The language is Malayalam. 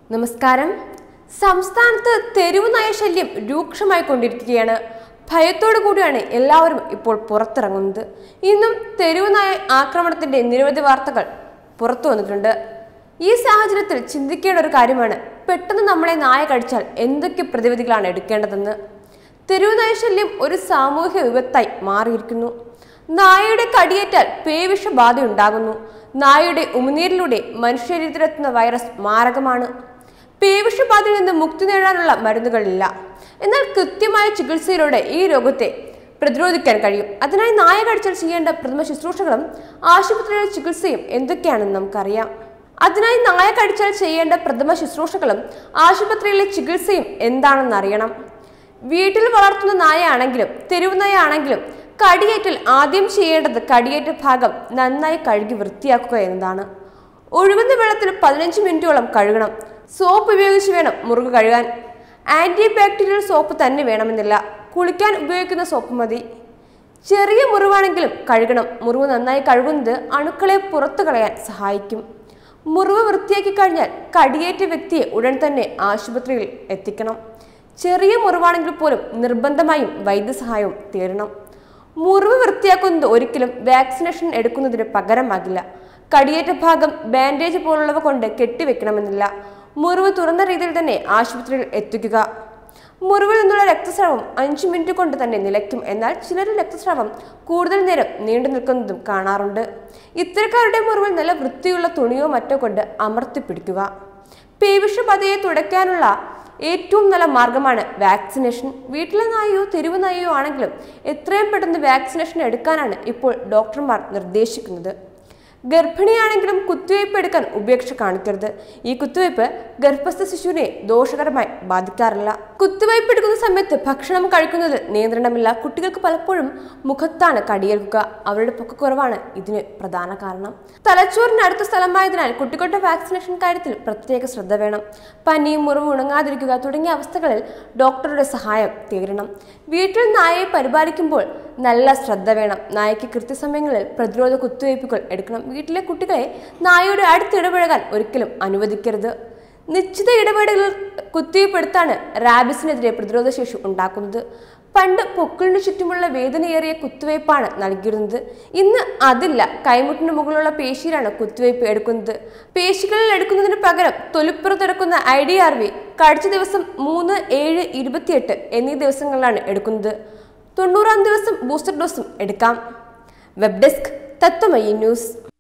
നമസ്കാരം സംസ്ഥാനത്ത് തെരുവ് നയശല്യം രൂക്ഷമായി കൊണ്ടിരിക്കുകയാണ് ഭയത്തോടു കൂടിയാണ് എല്ലാവരും ഇപ്പോൾ പുറത്തിറങ്ങുന്നത് ഇന്നും തെരുവ് നായ ആക്രമണത്തിന്റെ നിരവധി വാർത്തകൾ പുറത്തു വന്നിട്ടുണ്ട് ഈ സാഹചര്യത്തിൽ ചിന്തിക്കേണ്ട ഒരു കാര്യമാണ് പെട്ടെന്ന് നമ്മളെ നായ കടിച്ചാൽ എന്തൊക്കെ പ്രതിവിധികളാണ് എടുക്കേണ്ടതെന്ന് തെരുവ് നയശല്യം ഒരു സാമൂഹ്യ വിപത്തായി മാറിയിരിക്കുന്നു നായയുടെ കടിയേറ്റാൽ പേവിഷബാധ ഉണ്ടാകുന്നു നായയുടെ ഉമിനീരിലൂടെ മനുഷ്യരീതിയിലെത്തുന്ന വൈറസ് മാരകമാണ് പേവിഷബാധയിൽ നിന്ന് മുക്തി നേടാനുള്ള മരുന്നുകളില്ല എന്നാൽ കൃത്യമായ ചികിത്സയിലൂടെ ഈ രോഗത്തെ പ്രതിരോധിക്കാൻ കഴിയും അതിനായി നായ കടിച്ചാൽ ചെയ്യേണ്ട പ്രഥമ ശുശ്രൂഷകളും ആശുപത്രിയിലെ ചികിത്സയും എന്തൊക്കെയാണെന്ന് നമുക്കറിയാം അതിനായി നായ കടിച്ചാൽ ചെയ്യേണ്ട പ്രഥമ ശുശ്രൂഷകളും ആശുപത്രിയിലെ ചികിത്സയും എന്താണെന്ന് അറിയണം വീട്ടിൽ വളർത്തുന്ന നായയാണെങ്കിലും തെരുവ് നായയാണെങ്കിലും കടിയേറ്റൽ ആദ്യം ചെയ്യേണ്ടത് കടിയേറ്റ ഭാഗം നന്നായി കഴുകി വൃത്തിയാക്കുക എന്നതാണ് ഒഴുകുന്ന വെള്ളത്തിൽ പതിനഞ്ച് മിനിറ്റോളം കഴുകണം സോപ്പ് ഉപയോഗിച്ച് വേണം മുറിവ് കഴുകാൻ ആന്റി ബാക്ടീരിയൽ സോപ്പ് തന്നെ വേണമെന്നില്ല കുളിക്കാൻ ഉപയോഗിക്കുന്ന സോപ്പ് മതി ചെറിയ മുറിവാണെങ്കിലും കഴുകണം മുറിവ് നന്നായി കഴുകുന്നത് അണുക്കളെ പുറത്തു കളയാൻ സഹായിക്കും മുറിവ് വൃത്തിയാക്കി കഴിഞ്ഞാൽ കടിയേറ്റ വ്യക്തിയെ ഉടൻ തന്നെ ആശുപത്രിയിൽ എത്തിക്കണം ചെറിയ മുറിവാണെങ്കിൽ പോലും നിർബന്ധമായും വൈദ്യസഹായവും തേടണം മുറിവ് വൃത്തിയാക്കുന്നത് ഒരിക്കലും വാക്സിനേഷൻ എടുക്കുന്നതിന് പകരമാകില്ല കടിയേറ്റ ഭാഗം ബാൻഡേജ് പോലുള്ളവ കൊണ്ട് കെട്ടിവെക്കണമെന്നില്ല മുറിവ് തുറന്ന രീതിയിൽ തന്നെ ആശുപത്രിയിൽ എത്തിക്കുക മുറിവിൽ നിന്നുള്ള രക്തസ്രാവം അഞ്ചു മിനിറ്റ് കൊണ്ട് തന്നെ നിലയ്ക്കും എന്നാൽ ചിലരുടെ രക്തസ്രാവം കൂടുതൽ നേരം നീണ്ടു നിൽക്കുന്നതും കാണാറുണ്ട് ഇത്തരക്കാരുടെ മുറിവിൽ നല്ല വൃത്തിയുള്ള തുണിയോ മറ്റോ കൊണ്ട് അമർത്തി പിടിക്കുക പേവിഷബാധയെ തുടയ്ക്കാനുള്ള ഏറ്റവും നല്ല മാർഗമാണ് വാക്സിനേഷൻ വീട്ടിലെ നായയോ തെരുവ് നായയോ ആണെങ്കിലും എത്രയും പെട്ടെന്ന് വാക്സിനേഷൻ എടുക്കാനാണ് ഇപ്പോൾ ഡോക്ടർമാർ നിർദ്ദേശിക്കുന്നത് ഗർഭിണിയാണെങ്കിലും കുത്തിവയ്പ് എടുക്കാൻ ഉപേക്ഷ കാണിക്കരുത് ഈ കുത്തിവയ്പ് ഗർഭസ്ഥ ശിശുവിനെ ദോഷകരമായി ബാധിക്കാറില്ല കുത്തിവയ്പ് എടുക്കുന്ന സമയത്ത് ഭക്ഷണം കഴിക്കുന്നതിൽ നിയന്ത്രണമില്ല കുട്ടികൾക്ക് പലപ്പോഴും മുഖത്താണ് കടിയേൽക്കുക അവരുടെ പൊക്കക്കുറവാണ് ഇതിന് പ്രധാന കാരണം തലച്ചോറിന് അടുത്ത സ്ഥലമായതിനാൽ കുട്ടികളുടെ വാക്സിനേഷൻ കാര്യത്തിൽ പ്രത്യേക ശ്രദ്ധ വേണം പനി മുറിവ് ഉണങ്ങാതിരിക്കുക തുടങ്ങിയ അവസ്ഥകളിൽ ഡോക്ടറുടെ സഹായം തേടണം വീട്ടിൽ നായയെ പരിപാലിക്കുമ്പോൾ നല്ല ശ്രദ്ധ വേണം നായയ്ക്ക് കൃത്യസമയങ്ങളിൽ പ്രതിരോധ കുത്തിവയ്പ്പുകൾ എടുക്കണം വീട്ടിലെ കുട്ടികളെ നായയുടെ അടുത്ത് ഇടപഴകാൻ ഒരിക്കലും അനുവദിക്കരുത് നിശ്ചിത ഇടപെടലുകൾ കുത്തിവയ്പ്പെടുത്താണ് റാബിസിനെതിരെ പ്രതിരോധ ശേഷി ഉണ്ടാക്കുന്നത് പണ്ട് പൊക്കിളിന് ചുറ്റുമുള്ള വേദനയേറിയ കുത്തിവയ്പ്പാണ് നൽകിയിരുന്നത് ഇന്ന് അതില്ല കൈമുട്ടിന് മുകളിലുള്ള പേശിയിലാണ് കുത്തിവയ്പ്പ് എടുക്കുന്നത് പേശികളിൽ എടുക്കുന്നതിന് പകരം തൊലിപ്പുറത്തെടുക്കുന്ന ഐ ഡി ആർ വി കഴിച്ച ദിവസം മൂന്ന് ഏഴ് ഇരുപത്തിയെട്ട് എന്നീ ദിവസങ്ങളിലാണ് എടുക്കുന്നത് തൊണ്ണൂറാം ദിവസം ബൂസ്റ്റർ ഡോസും എടുക്കാം വെബ് ഡെസ്ക് തത്വമയി ന്യൂസ്